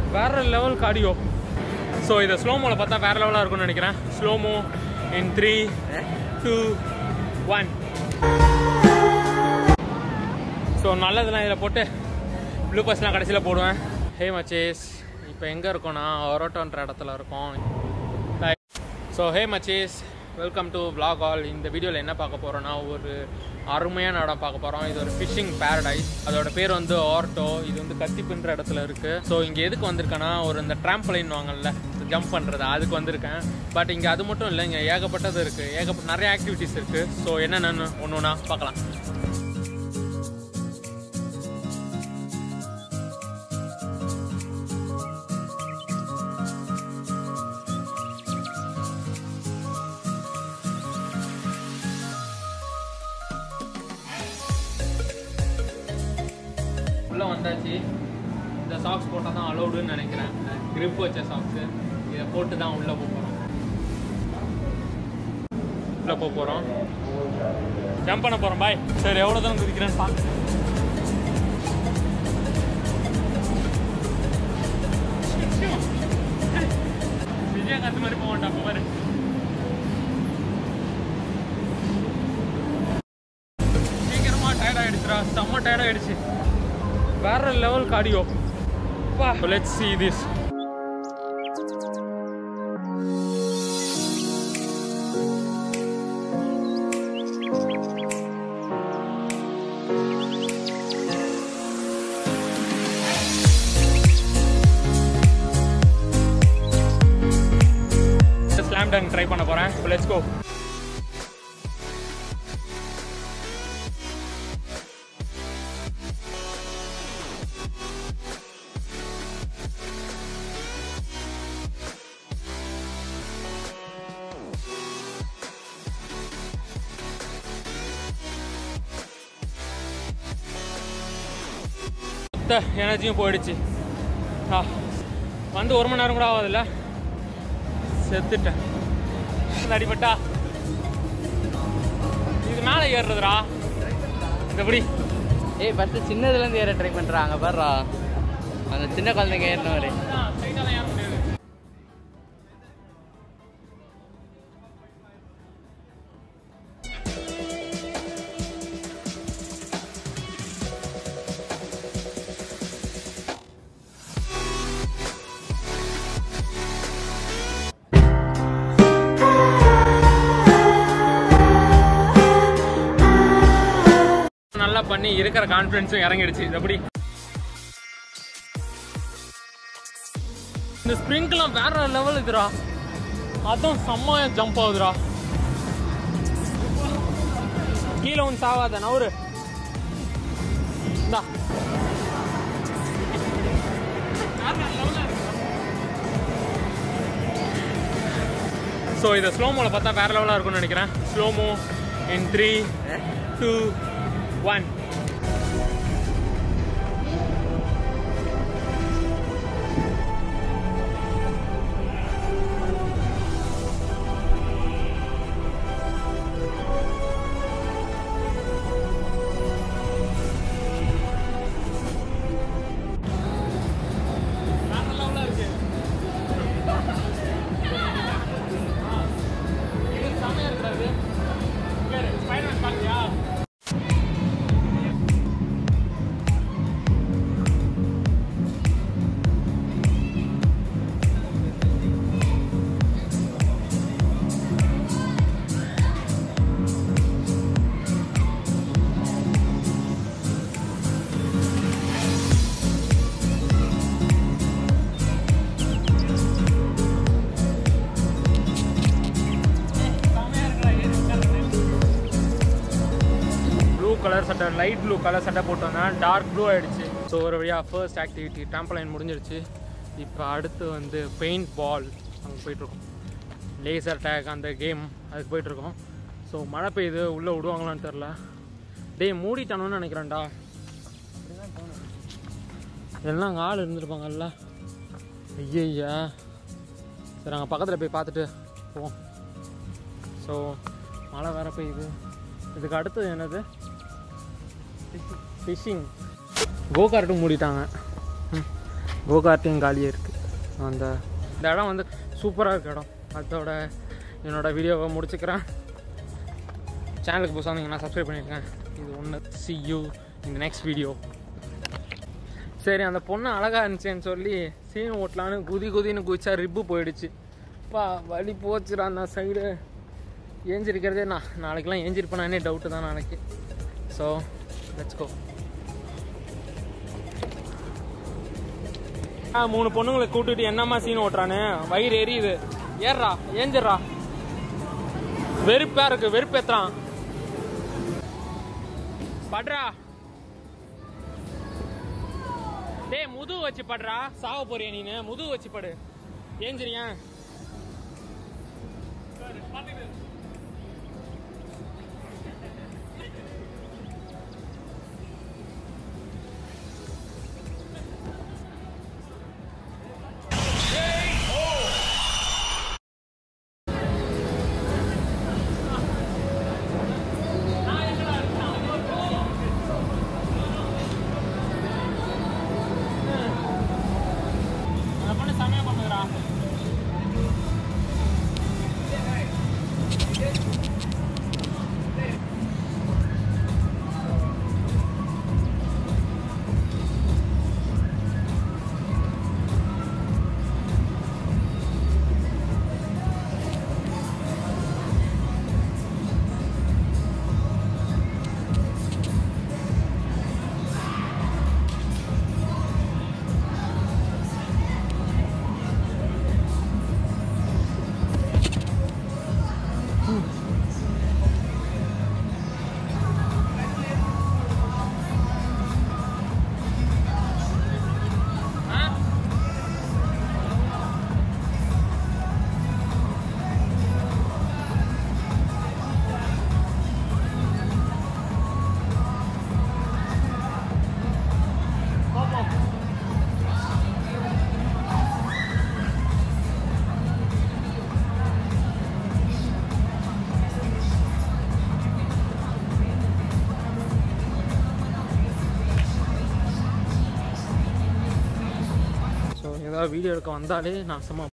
வேற level காடியோ so இதை ஸ்லோமோவில் பார்த்தா வேற லெவலாக இருக்கும்னு நினைக்கிறேன் slomo in three two one so நல்லதெல்லாம் இதில் போட்டு ப்ளூ பஸ்லாம் கடைசியில் போடுவேன் ஹே மச்சேஸ் இப்போ எங்கே இருக்கோம்னா ஒரோட்டோன்ற இடத்துல இருக்கோம் ஸோ ஹே மச்சேஸ் வெல்கம் டு vlog ஆல் இந்த வீடியோவில் என்ன பார்க்க போகிறோன்னா ஒரு அருமையான இடம் பார்க்க போகிறோம் இது ஒரு ஃபிஷிங் பேரடைஸ் அதோட பேர் வந்து ஆர்டோ இது வந்து கத்திப்புன்ற இடத்துல இருக்குது ஸோ இங்கே எதுக்கு வந்திருக்கேன்னா ஒரு இந்த ட்ராம்பலைன் வாங்கல்ல ஜம்ப் பண்ணுறது அதுக்கு வந்திருக்கேன் பட் இங்கே அது மட்டும் இல்லை இங்கே ஏகப்பட்டது இருக்குது ஏகப்பட்ட நிறைய ஆக்டிவிட்டீஸ் இருக்குது ஸோ என்னென்னு ஒன்று ஒன்றா பார்க்கலாம் உள்ளே வந்தாச்சு இந்த சாக்ஸ் போட்டால் தான் அலௌடுன்னு நினைக்கிறேன் grip வச்ச சாக்ஸு இதை போட்டு தான் உள்ளே போக போகிறோம் உள்ளே போக போகிறோம் ஜம்ப் பண்ண போகிறோம் பாய் சரி எவ்வளோ தான் குதிக்கிறேன்னு பார்க்க விஜயகாந்த் மாதிரி போக மாட்டான் அப்போ பாரு சீக்கிரமா டயர்ட் ஆயிடுச்சுடா செம்ம டயர்ட் ஆயிடுச்சு வேற லெவல் காடியோ வா let's see this slam dunk try பண்ண போறேன் லெட்ஸ் கோ மொத்த எனர்ஜியும் போயிடுச்சு ஆ வந்து ஒரு மணி நேரம் கூட ஆகாதுல்ல செத்துட்டேன் இந்த அடிபட்டா இது மேலே ஏறுறதுடா இந்த எப்படி ஏய் ஃபஸ்ட்டு சின்னதுலேருந்து ஏற ட்ரை பண்ணுறாங்க பாருடா அந்த சின்ன குழந்தைங்க ஏறின மாதிரி ஸ்ட்ரைட்டாக ஏற முடியாது நல்லா பண்ணி இருக்கிற கான்ஃபிடன்ஸும் இறங்கிடுச்சு இது எப்படி இந்த ஸ்ப்ரிங்க்லாம் வேற லெவல் இதுடா அதுவும் செம்மையா ஜம்ப் ஆகுதுடா கீழே ஒன்று சாவாத நவரு இந்தா ஸோ இதை ஸ்லோமோவில் பார்த்தா வேற லெவலாக இருக்கும்னு நினைக்கிறேன் slomo in three two one blue colour சட்டை லைட் ப்ளூ கலர் சட்டை போட்டு வந்தேன் டார்க் ப்ளூ ஆயிடுச்சு ஸோ ஒரு வழியாக ஃபர்ஸ்ட் ஆக்டிவிட்டி ட்ராம்பலைன் முடிஞ்சிருச்சு இப்போ அடுத்து வந்து பெயிண்ட் பால் அங்கே போயிட்டுருக்கோம் லேசர் டேக் அந்த கேம் அதுக்கு போயிட்டுருக்கோம் ஸோ மழை பெய்யுது உள்ளே விடுவாங்களான்னு தெரில டேய் மூடிட்டானோன்னு நினைக்கிறேன்டா எல்லாம் அங்கே ஆள் இருந்திருப்பாங்கல்ல ஐயய்யா சரி அங்கே பக்கத்தில் போய் பார்த்துட்டு போவோம் ஸோ மழை வேற பெய்யுது இதுக்கு அடுத்தது என்னது ஃபிஷிங் கோகார்ட்டும் மூடிட்டாங்க ம். கோகார்ட்டையும் காலியாக இருக்குது அந்த இந்த இடம் வந்து சூப்பராக இருக்க இடம் அதோட என்னோட வீடியோவை முடிச்சுக்கிறேன் சேனலுக்கு புதுசாக வந்தீங்கன்னா சப்ஸ்கிரைப் பண்ணியிருக்கேன் இது ஒன்று சி யூ இந்த நெக்ஸ்ட் வீடியோ சரி அந்த பொண்ணு அழகாக இருந்துச்சேன்னு சொல்லி சீன் ஓட்டலான்னு குதி குதின்னு குதிச்சா ரிப்பு போயிடுச்சு பா வலி போச்சுடா அந்த சைடு ஏஞ்சிருக்கிறதே நான் நாளைக்கெல்லாம் ஏஞ்சிருப்பேனானே டவுட்டு தான் நாளைக்கு ஸோ லெட்ஸ் கோ ஆ மூணு பொண்ணுங்களை கூட்டிட்டு என்னம்மா சீன் ஓட்டுறானு வயிறு எரியுது ஏறுறா ஏஞ்சிடுறா வெறுப்பா இருக்கு வெறுப்பேத்துறான் படுறா டேய் முதுகு வச்சு படுறா சாவ போறிய நீனு முதுகு வச்சு படு ஏஞ்சிரியா அந்த பொண்ணு செமையா பண்ணுறா ஸோ ஏதாவது வீடியோ எடுக்க வந்தாலே நான் சும்மா